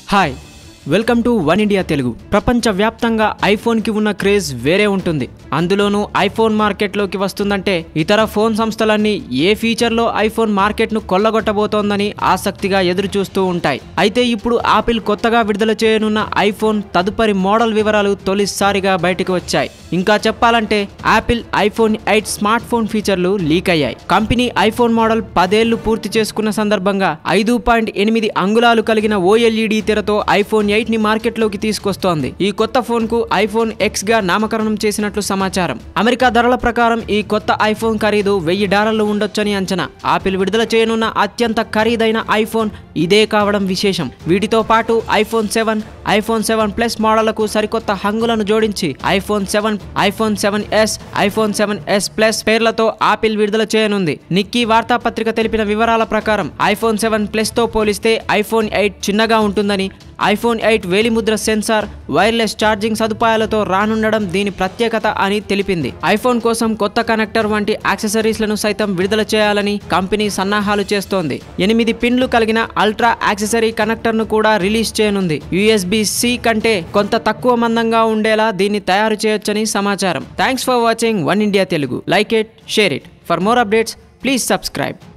hi welcome to one India Telugu ప్రపంచవ్యాప్తంగా ఐఫోన్కి ఉన్న క్రేజ్ వేరే ఉంటుంది అందులోనూ ఐఫోన్ మార్కెట్లోకి వస్తుందంటే ఇతర ఫోన్ సంస్థలన్నీ ఏ ఫీచర్లో ఐఫోన్ మార్కెట్ను కొల్లగొట్టబోతోందని ఆసక్తిగా ఎదురు చూస్తూ ఉంటాయి అయితే ఇప్పుడు ఆపిల్ కొత్తగా విడుదల చేయనున్న ఐఫోన్ తదుపరి మోడల్ వివరాలు తొలిసారిగా బయటకు వచ్చాయి ఇంకా చెప్పాలంటే Apple iPhone eight smartphone ఫీచర్లు లీక్ అయ్యాయి కంపెనీ ఐఫోన్ మోడల్ పదేళ్లు పూర్తి చేసుకున్న సందర్భంగా ఐదు పాయింట్ ఎనిమిది అంగుళాలు కలిగిన ఓఎల్ఈడి తెరతో ఐఫోన్ ఎయిట్ ని మార్కెట్లోకి తీసుకొస్తోంది ఈ కొత్త ఫోన్ కు ఐఫోన్ ఎక్స్ గా నామకరణం చేసినట్లు సమాచారం అమెరికా ధరల ప్రకారం ఈ కొత్త ఐఫోన్ ఖరీదు వెయ్యి డాలర్లు ఉండొచ్చని అంచనా ఆపిల్ విడుదల చేయనున్న అత్యంత ఖరీదైన ఐఫోన్ ఇదే కావడం విశేషం వీటితో పాటు iPhone seven iPhone seven plus మోడళ్లకు సరికొత్త హంగులను జోడించి iPhone seven iPhone seven S iPhone seven S plus పేర్లతో ఆపిల్ విడుదల చేయనుంది నిక్కీ వార్తాపత్రిక తెలిపిన వివరాల ప్రకారం ఐఫోన్ సెవెన్ ప్లస్ తో పోలిస్తే ఐఫోన్ ఎయిట్ చిన్నగా ఉంటుందని ఐఫోన్ ఎయిట్ వేలిముద్ర సెన్సార్ వైర్లెస్ ఛార్జింగ్ సదుపాయాలతో రానుండడం దీని ప్రత్యేకత అని తెలిపింది ఐఫోన్ కోసం కొత్త కనెక్టర్ వంటి యాక్సెసరీస్లను సైతం విడుదల చేయాలని కంపెనీ సన్నాహాలు చేస్తోంది ఎనిమిది పిన్లు కలిగిన అల్ట్రా యాక్సెసరీ కనెక్టర్ను కూడా రిలీజ్ చేయనుంది యుఎస్బి సి కంటే కొంత తక్కువ మందంగా ఉండేలా దీన్ని తయారు చేయొచ్చని సమాచారం thanks for watching one India Telugu like it share it for more updates please subscribe